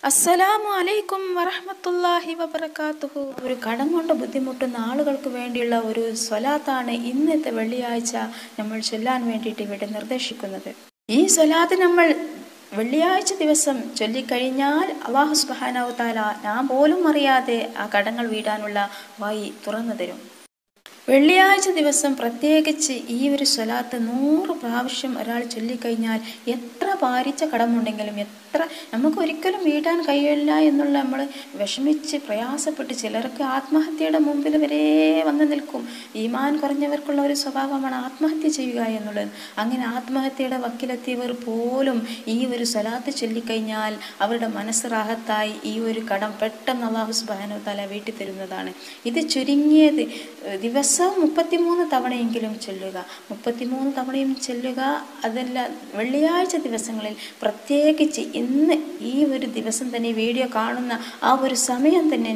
അസ്സലാമു അലൈക്കും വറഹ്മത്തുള്ളാഹി വബറകാതുഹു ഒരു കടം കൊണ്ട് ബുദ്ധിമുട്ടുന്ന ആളുകൾക്ക് വേണ്ടിയുള്ള ഒരു സ്വലാത്താണ് ഇന്നത്തെ വെള്ളിയാഴ്ച നമ്മൾ ചൊല്ലാൻ വേണ്ടിയിട്ട് ഇവിടെ നിർദ്ദേശിക്കുന്നത് ഈ സ്വലാത്ത് നമ്മൾ വെള്ളിയാഴ്ച ദിവസം ചൊല്ലിക്കഴിഞ്ഞാൽ അള്ളാഹു സുബ്ഹാനഹു തആല ഞാൻ പോലും അറിയാതെ ആ കടങ്ങൾ വീടാനുള്ള വഴി തുറന്നു തരും വെള്ളിയാഴ്ച ദിവസം പ്രത്യേകിച്ച് ഈ ഒരു സ്വലാത്ത് നൂറ് പ്രാവശ്യം ഒരാൾ ചൊല്ലിക്കഴിഞ്ഞാൽ എത്ര ഭാരിച്ച കടമുണ്ടെങ്കിലും എത്ര നമുക്ക് ഒരിക്കലും വീട്ടാൻ കഴിയില്ല എന്നുള്ള നമ്മൾ വിഷമിച്ച് പ്രയാസപ്പെട്ട് ചിലർക്ക് ആത്മഹത്യയുടെ മുമ്പിൽ വരെ വന്നു നിൽക്കും ഈമാൻ കുറഞ്ഞവർക്കുള്ള ഒരു സ്വഭാവമാണ് ആത്മഹത്യ ചെയ്യുക എന്നുള്ളത് അങ്ങനെ ആത്മഹത്യയുടെ വക്കിലെത്തിയവർ പോലും ഈ ഒരു സ്വലാത്ത് ചൊല്ലിക്കഴിഞ്ഞാൽ അവരുടെ മനസ്സ് റാഹത്തായി ഈ ഒരു കടം പെട്ടെന്ന് അള്ളാഹു സുബാനു തല വീട്ടി തരുന്നതാണ് ഇത് ചുരുങ്ങിയത് ദിവസം മുപ്പത്തിമൂന്ന് തവണയെങ്കിലും ചൊല്ലുക മുപ്പത്തിമൂന്ന് തവണയും ചൊല്ലുക അതല്ല വെള്ളിയാഴ്ച ദിവസങ്ങളിൽ പ്രത്യേകിച്ച് ഇന്ന് ഈ ഒരു ദിവസം തന്നെ വീഡിയോ കാണുന്ന ആ ഒരു സമയം തന്നെ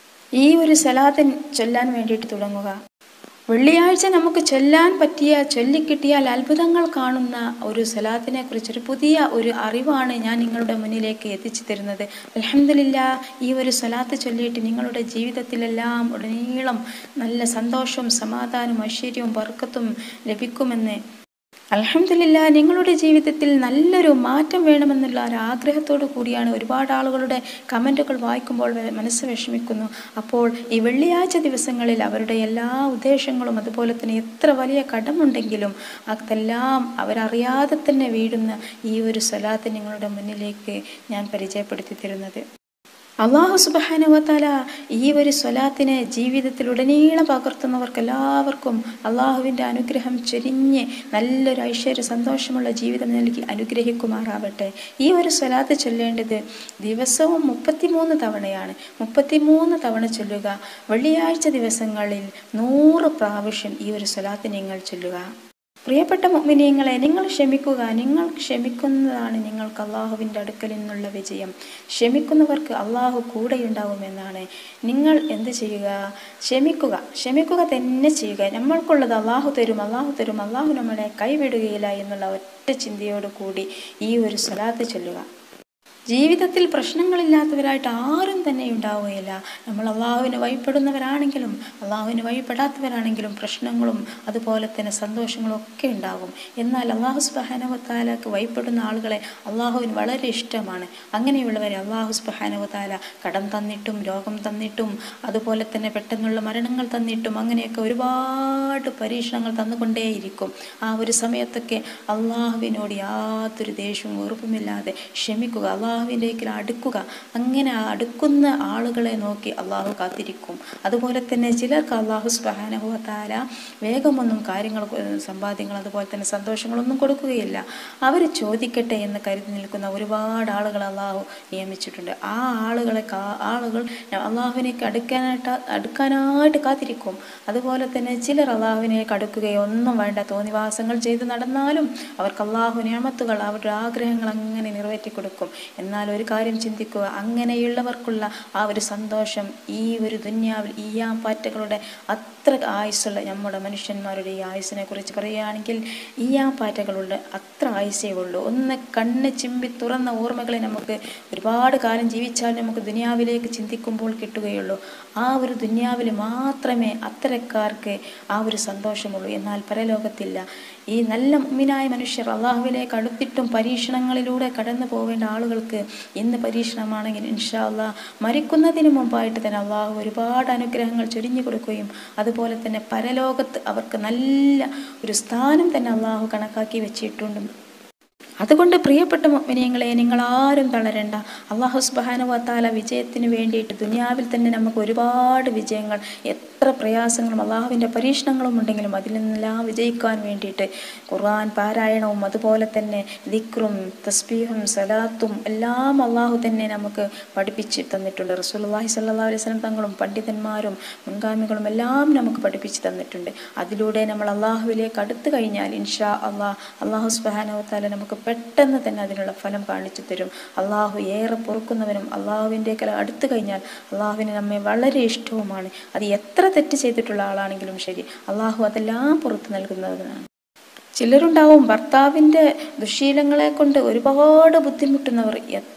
ഈ ഒരു സലാത്തിൻ ചൊല്ലാൻ വേണ്ടിയിട്ട് തുടങ്ങുക വെള്ളിയാഴ്ച നമുക്ക് ചൊല്ലാൻ പറ്റിയ ചൊല്ലിക്കിട്ടിയാൽ അത്ഭുതങ്ങൾ കാണുന്ന ഒരു സലാത്തിനെ കുറിച്ചൊരു പുതിയ ഒരു അറിവാണ് ഞാൻ നിങ്ങളുടെ മുന്നിലേക്ക് എത്തിച്ചു തരുന്നത് അലഹമില്ല ഈ ഒരു സലാത്ത് ചൊല്ലിയിട്ട് നിങ്ങളുടെ ജീവിതത്തിലെല്ലാം ഉടനീളം നല്ല സന്തോഷവും സമാധാനവും ഐശ്വര്യവും ബർക്കത്തും ലഭിക്കുമെന്ന് അലഹമില്ല നിങ്ങളുടെ ജീവിതത്തിൽ നല്ലൊരു മാറ്റം വേണമെന്നുള്ള ഒരു ആഗ്രഹത്തോടു കൂടിയാണ് ഒരുപാട് ആളുകളുടെ കമൻറ്റുകൾ വായിക്കുമ്പോൾ മനസ്സ് വിഷമിക്കുന്നു അപ്പോൾ ഈ വെള്ളിയാഴ്ച ദിവസങ്ങളിൽ അവരുടെ എല്ലാ ഉദ്ദേശങ്ങളും അതുപോലെ തന്നെ എത്ര വലിയ കടമുണ്ടെങ്കിലും അതെല്ലാം അവരറിയാതെ തന്നെ വീഴുന്ന ഈ ഒരു സ്വലാത്ത് നിങ്ങളുടെ മുന്നിലേക്ക് ഞാൻ പരിചയപ്പെടുത്തി തരുന്നത് അള്ളാഹു സുബാനുവത്താല ഈ ഒരു സ്വലാത്തിനെ ജീവിതത്തിൽ ഉടനീളം പകർത്തുന്നവർക്ക് എല്ലാവർക്കും അള്ളാഹുവിൻ്റെ അനുഗ്രഹം ചൊരിഞ്ഞ് നല്ലൊരു ഐശ്വര്യ സന്തോഷമുള്ള ജീവിതം നൽകി അനുഗ്രഹിക്കുമാറാവട്ടെ ഈ ഒരു സ്വലാത്ത് ചൊല്ലേണ്ടത് ദിവസവും മുപ്പത്തിമൂന്ന് തവണയാണ് മുപ്പത്തിമൂന്ന് തവണ ചൊല്ലുക വെള്ളിയാഴ്ച ദിവസങ്ങളിൽ നൂറ് പ്രാവശ്യം ഈ ഒരു സ്വലാത്ത് നിങ്ങൾ ചൊല്ലുക പ്രിയപ്പെട്ട മുഅ്മിനീങ്ങളെ നിങ്ങൾ ക്ഷമിക്കുക നിങ്ങൾ ക്ഷമിക്കുന്നതാണ് നിങ്ങൾക്ക് അള്ളാഹുവിൻ്റെ അടുക്കൽ നിന്നുള്ള വിജയം ക്ഷമിക്കുന്നവർക്ക് അള്ളാഹു കൂടെയുണ്ടാവുമെന്നാണ് നിങ്ങൾ എന്ത് ചെയ്യുക ക്ഷമിക്കുക ക്ഷമിക്കുക തന്നെ ചെയ്യുക നമ്മൾക്കുള്ളത് അള്ളാഹു തരും അള്ളാഹു തരും അള്ളാഹു നമ്മളെ കൈവിടുകയില്ല എന്നുള്ള ഒറ്റ ചിന്തയോട് കൂടി ഈ ഒരു സ്വലാത്ത് ചൊല്ലുക ജീവിതത്തിൽ പ്രശ്നങ്ങളില്ലാത്തവരായിട്ട് ആരും തന്നെ ഉണ്ടാവുകയില്ല നമ്മൾ അള്ളാഹുവിന് വഴിപ്പെടുന്നവരാണെങ്കിലും അള്ളാഹുവിന് വഴിപ്പെടാത്തവരാണെങ്കിലും പ്രശ്നങ്ങളും അതുപോലെ തന്നെ സന്തോഷങ്ങളും ഒക്കെ ഉണ്ടാകും എന്നാൽ അള്ളാഹു സുബാനവത്താലക്ക് വഴിപ്പെടുന്ന ആളുകളെ അള്ളാഹുവിന് വളരെ ഇഷ്ടമാണ് അങ്ങനെയുള്ളവരെ അള്ളാഹു സുബാനവത്താല കടം തന്നിട്ടും രോഗം തന്നിട്ടും അതുപോലെ തന്നെ പെട്ടെന്നുള്ള മരണങ്ങൾ തന്നിട്ടും അങ്ങനെയൊക്കെ ഒരുപാട് പരീക്ഷണങ്ങൾ തന്നുകൊണ്ടേയിരിക്കും ആ ഒരു സമയത്തൊക്കെ അള്ളാഹുവിനോട് യാതൊരു ദേഷ്യവും വെറുപ്പുമില്ലാതെ ക്ഷമിക്കുക അള്ളാഹു അള്ളാഹുവിൻ്റെക്കിൽ അടുക്കുക അങ്ങനെ അടുക്കുന്ന ആളുകളെ നോക്കി അള്ളാഹു കാത്തിരിക്കും അതുപോലെ തന്നെ ചിലർക്ക് അള്ളാഹു സുബാനഹുത്താല വേഗമൊന്നും കാര്യങ്ങൾ സമ്പാദ്യങ്ങൾ അതുപോലെ തന്നെ സന്തോഷങ്ങളൊന്നും കൊടുക്കുകയില്ല അവർ ചോദിക്കട്ടെ എന്ന് കരുതി നിൽക്കുന്ന ഒരുപാട് ആളുകൾ അള്ളാഹു നിയമിച്ചിട്ടുണ്ട് ആ ആളുകളെ ആളുകൾ അള്ളാഹുവിനേക്ക് അടുക്കാനായിട്ട് അടുക്കാനായിട്ട് കാത്തിരിക്കും അതുപോലെ തന്നെ ചിലർ അള്ളാഹുവിനേക്ക് അടുക്കുകയോ ഒന്നും വേണ്ട തോന്നിവാസങ്ങൾ ചെയ്ത് നടന്നാലും അവർക്ക് അള്ളാഹു നിയമത്തുകൾ അവരുടെ ആഗ്രഹങ്ങൾ അങ്ങനെ നിറവേറ്റി കൊടുക്കും എന്നാൽ ഒരു കാര്യം ചിന്തിക്കുക അങ്ങനെയുള്ളവർക്കുള്ള ആ ഒരു സന്തോഷം ഈ ഒരു ദുന്യാവിൽ ഈയാം പാറ്റകളുടെ അത്ര ആയുസ്സുള്ള നമ്മുടെ മനുഷ്യന്മാരുടെ ഈ ആയുസ്സിനെ കുറിച്ച് പറയുകയാണെങ്കിൽ ഈയാം പാറ്റകളുടെ അത്ര ആയുസേ ഉള്ളൂ ഒന്ന് കണ്ണ് ചിമ്പി തുറന്ന ഓർമ്മകളെ നമുക്ക് ഒരുപാട് കാലം ജീവിച്ചാൽ നമുക്ക് ദുനിയാവിലേക്ക് ചിന്തിക്കുമ്പോൾ കിട്ടുകയുള്ളൂ ആ ഒരു ദുന്യാവിൽ മാത്രമേ അത്തരക്കാർക്ക് ആ ഒരു സന്തോഷമുള്ളൂ എന്നാൽ പരലോകത്തില്ല ഈ നല്ല മുമ്മിനായ മനുഷ്യർ അള്ളാഹുവിലേക്ക് അടുത്തിട്ടും പരീക്ഷണങ്ങളിലൂടെ കടന്നു പോവേണ്ട ആളുകൾക്ക് ഇന്ന് പരീക്ഷണമാണെങ്കിൽ ഇൻഷാ അള്ളാഹ് മരിക്കുന്നതിന് മുമ്പായിട്ട് തന്നെ അള്ളാഹു ഒരുപാട് അനുഗ്രഹങ്ങൾ ചൊരിഞ്ഞു കൊടുക്കുകയും അതുപോലെ തന്നെ പരലോകത്ത് അവർക്ക് നല്ല ഒരു സ്ഥാനം തന്നെ അള്ളാഹു കണക്കാക്കി വെച്ചിട്ടുണ്ട് അതുകൊണ്ട് പ്രിയപ്പെട്ട മോമിനിയങ്ങളെ നിങ്ങൾ ആരും തളരണ്ട അള്ളാഹു സുബാനുവത്താല വിജയത്തിന് വേണ്ടിയിട്ട് ദുനിയാവിൽ തന്നെ നമുക്ക് ഒരുപാട് വിജയങ്ങൾ എത്ര പ്രയാസങ്ങളും അള്ളാഹുവിൻ്റെ പരീക്ഷണങ്ങളും ഉണ്ടെങ്കിലും അതിൽ നിന്നെല്ലാം വിജയിക്കാൻ വേണ്ടിയിട്ട് ഖുർആൻ പാരായണവും അതുപോലെ തന്നെ ദിക്റും തസ്ബീഹും സലാത്തും എല്ലാം അള്ളാഹു തന്നെ നമുക്ക് പഠിപ്പിച്ച് തന്നിട്ടുണ്ട് റസൂലുള്ളാഹി സ്വല്ലല്ലാഹു അലൈഹി വസല്ലം തങ്ങളും പണ്ഡിതന്മാരും മുൻഗാമികളും എല്ലാം നമുക്ക് പഠിപ്പിച്ച് തന്നിട്ടുണ്ട് അതിലൂടെ നമ്മൾ അള്ളാഹുവിലേക്ക് അടുത്തു കഴിഞ്ഞാൽ ഇൻഷാ അള്ളാഹ് അള്ളാഹു സുബാനുവത്താല നമുക്ക് പെട്ടെന്ന് തന്നെ അതിനുള്ള ഫലം കാണിച്ചു തരും അള്ളാഹു ഏറെ പൊറുക്കുന്നവനും അള്ളാഹുവിൻ്റെ കല അടുത്തു കഴിഞ്ഞാൽ അള്ളാഹുവിന് നമ്മെ വളരെ ഇഷ്ടവുമാണ് അത് എത്ര തെറ്റ് ചെയ്തിട്ടുള്ള ആളാണെങ്കിലും ശരി അള്ളാഹു അതെല്ലാം പുറത്തു നൽകുന്നവനാണ് ചിലരുണ്ടാവും ഭർത്താവിൻ്റെ ദുശീലങ്ങളെ കൊണ്ട് ഒരുപാട് ബുദ്ധിമുട്ടുന്നവർ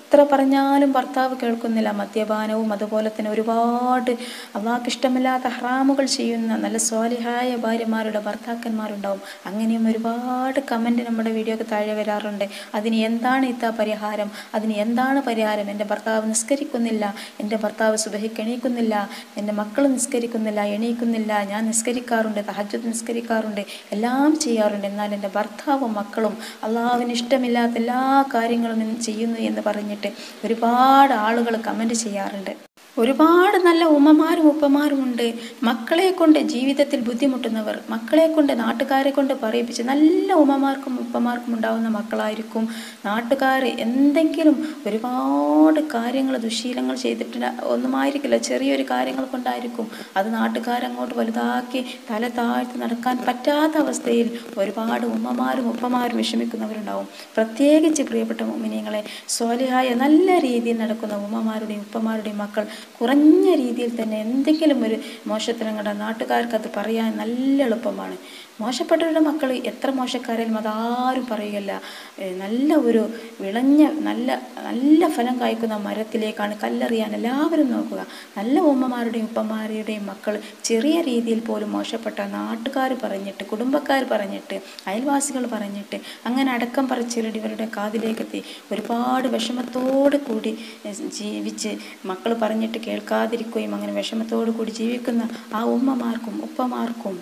എത്ര പറഞ്ഞാലും ഭർത്താവ് കേൾക്കുന്നില്ല മദ്യപാനവും അതുപോലെ തന്നെ ഒരുപാട് അള്ളാഹ്ക്ക് ഇഷ്ടമില്ലാത്ത ഹറാമുകൾ ചെയ്യുന്ന നല്ല സ്വാലിഹായ ഭാര്യമാരുടെ ഭർത്താക്കന്മാരുണ്ടാവും അങ്ങനെയും ഒരുപാട് കമൻറ്റ് നമ്മുടെ വീഡിയോക്ക് താഴെ വരാറുണ്ട് അതിന് എന്താണ് ഇത്ത പരിഹാരം അതിന് എന്താണ് പരിഹാരം എൻ്റെ ഭർത്താവ് നിസ്കരിക്കുന്നില്ല എൻ്റെ ഭർത്താവ് സുബഹിക്ക് എണീക്കുന്നില്ല എൻ്റെ മക്കൾ നിസ്കരിക്കുന്നില്ല എണീക്കുന്നില്ല ഞാൻ നിസ്കരിക്കാറുണ്ട് തഹജ്ജുദ് നിസ്കരിക്കാറുണ്ട് എല്ലാം ചെയ്യാറുണ്ട് എന്നാൽ എൻ്റെ ഭർത്താവും മക്കളും അള്ളാഹുവിന് ഇഷ്ടമില്ലാത്ത എല്ലാ കാര്യങ്ങളും ചെയ്യുന്നു എന്ന് പറഞ്ഞിട്ട് ഒരുപാട് ആളുകൾ കമൻറ്റ് ചെയ്യാറുണ്ട് ഒരുപാട് നല്ല ഉമ്മമാരും ഉപ്പമാരും ഉണ്ട് മക്കളെ കൊണ്ട് ജീവിതത്തിൽ ബുദ്ധിമുട്ടുന്നവർ മക്കളെ കൊണ്ട് നാട്ടുകാരെ കൊണ്ട് പറയിപ്പിച്ച് നല്ല ഉമ്മമാർക്കും ഉപ്പമാർക്കും ഉണ്ടാവുന്ന മക്കളായിരിക്കും നാട്ടുകാർ എന്തെങ്കിലും ഒരുപാട് കാര്യങ്ങൾ ദുശീലങ്ങൾ ചെയ്തിട്ട് ഒന്നുമായിരിക്കില്ല ചെറിയൊരു കാര്യങ്ങൾ കൊണ്ടായിരിക്കും അത് നാട്ടുകാരങ്ങോട്ട് വലുതാക്കി തല താഴ്ത്തി നടക്കാൻ പറ്റാത്ത അവസ്ഥയിൽ ഒരുപാട് ഉമ്മമാരും ഉപ്പമാരും വിഷമിക്കുന്നവരുണ്ടാവും പ്രത്യേകിച്ച് പ്രിയപ്പെട്ട ഉമ്മിനിയങ്ങളെ സ്വാലിഹായ നല്ല രീതിയിൽ നടക്കുന്ന ഉമ്മമാരുടെയും ഉപ്പമാരുടെയും മക്കൾ കുറഞ്ഞ രീതിയിൽ തന്നെ എന്തെങ്കിലും ഒരു മോശത്തരങ്ങളുടെ നാട്ടുകാർക്ക് അത് പറയാൻ നല്ല എളുപ്പമാണ് മോശപ്പെട്ടവരുടെ മക്കൾ എത്ര മോശക്കാരായാലും അതാരും പറയുകയില്ല ഏ, നല്ല ഒരു വിളഞ്ഞ നല്ല നല്ല ഫലം കായ്ക്കുന്ന മരത്തിലേക്കാണ് കല്ലെറിയാൻ എല്ലാവരും നോക്കുക നല്ല ഉമ്മമാരുടെയും ഉപ്പമാരുടെയും മക്കൾ ചെറിയ രീതിയിൽ പോലും മോശപ്പെട്ട നാട്ടുകാർ പറഞ്ഞിട്ട് കുടുംബക്കാർ പറഞ്ഞിട്ട് അയൽവാസികൾ പറഞ്ഞിട്ട് അങ്ങനെ അടക്കം പറിച്ചിലടി ഇവരുടെ കാതിലേക്കെത്തി ഒരുപാട് വിഷമത്തോട് കൂടി ഏ, ജീവിച്ച് മക്കൾ പറഞ്ഞിട്ട് കേൾക്കാതിരിക്കുകയും അങ്ങനെ വിഷമത്തോടു കൂടി ജീവിക്കുന്ന ആ ഉമ്മമാർക്കും ഉപ്പമാർക്കും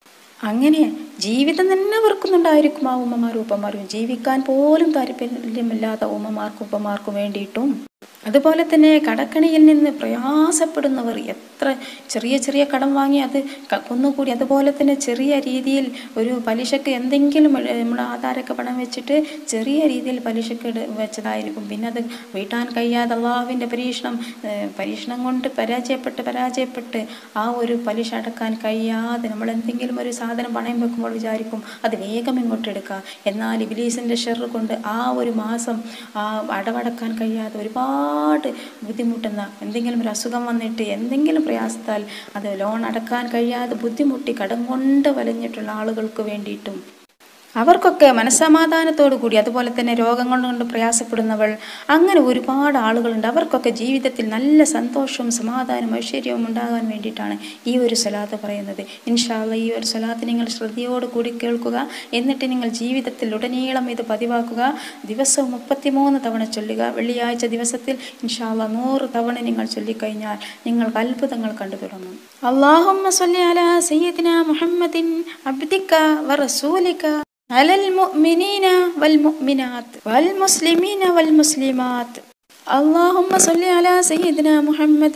അങ്ങനെ ജീവിതം തന്നെ വെറുക്കുന്നുണ്ടായിരിക്കും ആ ഉമ്മമാരും ഉപ്പമാരും ജീവിക്കാൻ പോലും താല്പര്യമില്ലാത്ത ഉമ്മമാർക്കും ഉപ്പമാർക്കും വേണ്ടിയിട്ടും അതുപോലെ തന്നെ കടക്കണിയിൽ നിന്ന് പ്രയാസപ്പെടുന്നവർ എത്ര ചെറിയ ചെറിയ കടം വാങ്ങി അത് ക- ഒന്നുകൂടി അതുപോലെ തന്നെ ചെറിയ രീതിയിൽ ഒരു പലിശക്ക് എന്തെങ്കിലും ഒരു നമ്മുടെ ആധാരമൊക്കെ പണം വെച്ചിട്ട് ചെറിയ രീതിയിൽ പലിശക്ക് ഇട- വെച്ചതായിരിക്കും പിന്നെ അത് വീട്ടാൻ കഴിയാതെ അള്ളാഹുവിൻ്റെ പരീക്ഷണം ഏഹ്, പരീക്ഷണം കൊണ്ട് പരാജയപ്പെട്ട് പരാജയപ്പെട്ട് ആ ഒരു പലിശ അടക്കാൻ കഴിയാതെ നമ്മൾ എന്തെങ്കിലും ഒരു സാധനം പണയം വെക്കുമ്പോൾ വിചാരിക്കും അത് വേഗം ഇങ്ങോട്ട് എടുക്കുക എന്നാൽ ഇബിലീസിൻ്റെ ഷെറ് കൊണ്ട് ആ ഒരു മാസം ആ അടവടക്കാൻ കഴിയാതെ ഒരുപാട് ബുദ്ധിമുട്ടുന്ന എന്തെങ്കിലും ഒരു അസുഖം വന്നിട്ട് എന്തെങ്കിലും പ്രയാസത്താൽ അത് ലോൺ അടക്കാൻ കഴിയാതെ ബുദ്ധിമുട്ടി കടം കൊണ്ട് വലഞ്ഞിട്ടുള്ള ആളുകൾക്ക് വേണ്ടിയിട്ടും അവർക്കൊക്കെ മനസ്സമാധാനത്തോടു കൂടി അതുപോലെ തന്നെ രോഗങ്ങൾ കൊണ്ട് പ്രയാസപ്പെടുന്നവൾ അങ്ങനെ ഒരുപാട് ആളുകളുണ്ട് അവർക്കൊക്കെ ജീവിതത്തിൽ നല്ല സന്തോഷവും സമാധാനവും ഐശ്വര്യവും ഉണ്ടാകാൻ വേണ്ടിയിട്ടാണ് ഈ ഒരു സ്വലാത്ത് പറയുന്നത് ഇൻഷാല്ല ഈ ഒരു സ്വലാത്ത് നിങ്ങൾ ശ്രദ്ധയോട് കൂടി കേൾക്കുക എന്നിട്ട് നിങ്ങൾ ജീവിതത്തിൽ ഉടനീളം ഇത് പതിവാക്കുക ദിവസവും മുപ്പത്തിമൂന്ന് തവണ ചൊല്ലുക വെള്ളിയാഴ്ച ദിവസത്തിൽ ഇൻഷാല്ല നൂറ് തവണ നിങ്ങൾ ചൊല്ലിക്കഴിഞ്ഞാൽ നിങ്ങൾക്ക് അത്ഭുതങ്ങൾ കണ്ടു തുടങ്ങും അള്ളാഹുമ്മ സ്വല്ലി അലാ സയ്യിദിന മുഹമ്മദിൻ അബ്ദിക വറസൂലിക على المؤمنين والمؤمنات والمسلمين والمسلمات اللهم صل على سيدنا محمد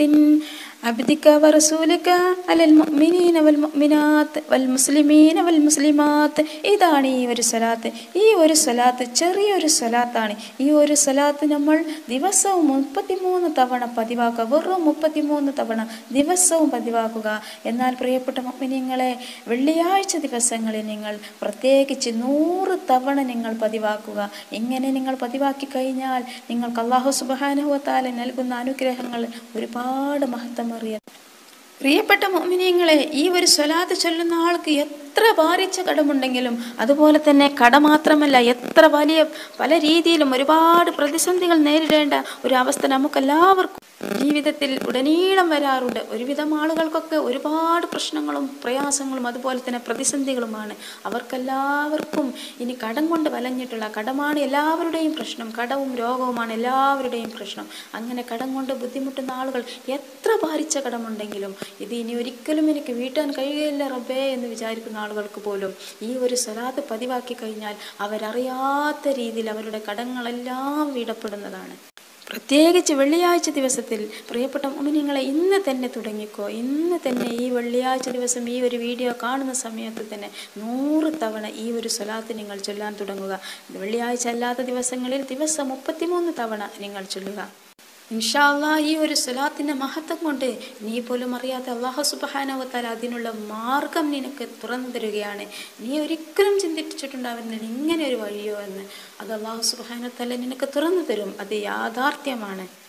عبدك ورسولك على المؤمنين والمؤمنات والمسلمين والمسلمات ഇതാണ് ഈ ഒരു സ്വലാത്ത് ഈ ഒരു സ്വലാത്ത് ചെറിയൊരു സ്വലാത്താണ് ഈ ഒരു സ്വലാത്ത് നമ്മൾ ദിവസവും മുപ്പത്തിമൂന്ന് തവണ പതിവാക്കുക വെറും മുപ്പത്തിമൂന്ന് തവണ ദിവസവും പതിവാക്കുക എന്നാൽ പ്രിയപ്പെട്ട മമ്മിനിങ്ങളെ വെള്ളിയാഴ്ച ദിവസങ്ങളിൽ നിങ്ങൾ പ്രത്യേകിച്ച് നൂറ് തവണ നിങ്ങൾ പതിവാക്കുക ഇങ്ങനെ നിങ്ങൾ പതിവാക്കി കഴിഞ്ഞാൽ നിങ്ങൾക്ക് അള്ളാഹു സുബാനുഭവത്താല നൽകുന്ന അനുഗ്രഹങ്ങൾ ഒരുപാട് മഹത്വമറിയ പ്രിയപ്പെട്ട മോമിനിയങ്ങളെ ഈ ഒരു സ്വലാത്ത് ചൊല്ലുന്ന ആൾക്ക് എത്ര ഭാരിച്ച കടമുണ്ടെങ്കിലും അതുപോലെ തന്നെ കട മാത്രമല്ല എത്ര വലിയ പല രീതിയിലും ഒരുപാട് പ്രതിസന്ധികൾ നേരിടേണ്ട ഒരു അവസ്ഥ നമുക്കെല്ലാവർക്കും ജീവിതത്തിൽ ഉടനീളം വരാറുണ്ട് ഒരുവിധം ആളുകൾക്കൊക്കെ ഒരുപാട് പ്രശ്നങ്ങളും പ്രയാസങ്ങളും അതുപോലെ തന്നെ പ്രതിസന്ധികളുമാണ് അവർക്കെല്ലാവർക്കും ഇനി കടം കൊണ്ട് വലഞ്ഞിട്ടുള്ള കടമാണ് എല്ലാവരുടെയും പ്രശ്നം കടവും രോഗവുമാണ് എല്ലാവരുടെയും പ്രശ്നം അങ്ങനെ കടം കൊണ്ട് ബുദ്ധിമുട്ടുന്ന ആളുകൾ എത്ര ഭാരിച്ച കടമുണ്ടെങ്കിലും ഇത് ഇനി ഒരിക്കലും എനിക്ക് വീട്ടാൻ കഴിയുകയില്ല റബ്ബേ എന്ന് വിചാരിക്കുന്ന ആളുകൾക്ക് പോലും ഈ ഒരു സ്വലാത്ത് പതിവാക്കി കഴിഞ്ഞാൽ അവരറിയാത്ത രീതിയിൽ അവരുടെ കടങ്ങളെല്ലാം വീടപ്പെടുന്നതാണ് പ്രത്യേകിച്ച് വെള്ളിയാഴ്ച ദിവസത്തിൽ പ്രിയപ്പെട്ട മുമിനിങ്ങളെ ഇന്ന് തന്നെ തുടങ്ങിക്കോ ഇന്ന് തന്നെ ഈ വെള്ളിയാഴ്ച ദിവസം ഈ ഒരു വീഡിയോ കാണുന്ന സമയത്ത് തന്നെ നൂറ് തവണ ഈ ഒരു സ്വലാത്ത് നിങ്ങൾ ചൊല്ലാൻ തുടങ്ങുക വെള്ളിയാഴ്ച അല്ലാത്ത ദിവസങ്ങളിൽ ദിവസം മുപ്പത്തിമൂന്ന് തവണ നിങ്ങൾ ചൊല്ലുക ഇൻഷാല്ലാ ഈ ഒരു സ്വലാത്തിൻ്റെ മഹത്വം കൊണ്ട് നീ പോലും അറിയാത്ത അള്ളാഹു സുബാനവത്താൽ അതിനുള്ള മാർഗം നിനക്ക് തുറന്നു തരികയാണ് നീ ഒരിക്കലും ചിന്തിച്ചിട്ടുണ്ടാവുന്നില്ല ഇങ്ങനെ ഒരു വഴിയോ എന്ന് അത് അള്ളാഹു സുബാനവത്താല നിനക്ക് തുറന്നു തരും അത് യാഥാർത്ഥ്യമാണ്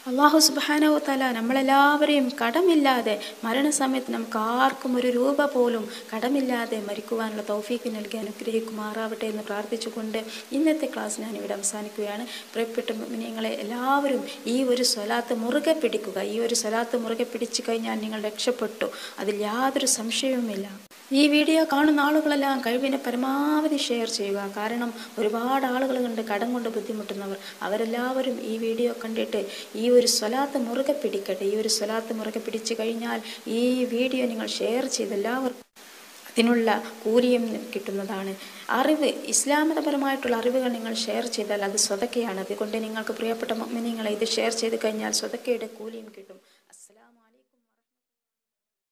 അള്ളാഹു സുബാനവ തല നമ്മളെല്ലാവരെയും കടമില്ലാതെ മരണസമയത്ത് നമുക്ക് ആർക്കും ഒരു രൂപ പോലും കടമില്ലാതെ മരിക്കുവാനുള്ള തൗഫീക്ക് നൽകി അനുഗ്രഹിക്കുമാറാവട്ടെ എന്ന് പ്രാർത്ഥിച്ചുകൊണ്ട് ഇന്നത്തെ ക്ലാസ് ഞാൻ ഇവിടെ അവസാനിക്കുകയാണ് പ്രിയപ്പെട്ട നിങ്ങളെ എല്ലാവരും ഈ ഒരു സ്വലാത്ത് മുറുകെ പിടിക്കുക ഈ ഒരു സ്വലാത്ത് മുറുകെ പിടിച്ചു കഴിഞ്ഞാൽ നിങ്ങൾ രക്ഷപ്പെട്ടു അതിൽ യാതൊരു സംശയവുമില്ല ഈ വീഡിയോ കാണുന്ന ആളുകളെല്ലാം കഴിവിനെ പരമാവധി ഷെയർ ചെയ്യുക കാരണം ഒരുപാട് ആളുകളുണ്ട് കടം കൊണ്ട് ബുദ്ധിമുട്ടുന്നവർ അവരെല്ലാവരും ഈ വീഡിയോ കണ്ടിട്ട് ഈ ഒരു സ്വലാത്ത് മുറുകെ പിടിക്കട്ടെ ഈ ഒരു സ്വലാത്ത് മുറുകെ പിടിച്ചു കഴിഞ്ഞാൽ ഈ വീഡിയോ നിങ്ങൾ ഷെയർ ചെയ്ത് എല്ലാവർക്കും അതിനുള്ള കൂലിയും കിട്ടുന്നതാണ് അറിവ് ഇസ്ലാമതപരമായിട്ടുള്ള അറിവുകൾ നിങ്ങൾ ഷെയർ ചെയ്താൽ അത് സ്വതക്കയാണ് അതുകൊണ്ട് നിങ്ങൾക്ക് പ്രിയപ്പെട്ട നിങ്ങളെ ഇത് ഷെയർ ചെയ്ത് കഴിഞ്ഞാൽ സ്വതക്കയുടെ കൂലിയും കിട്ടും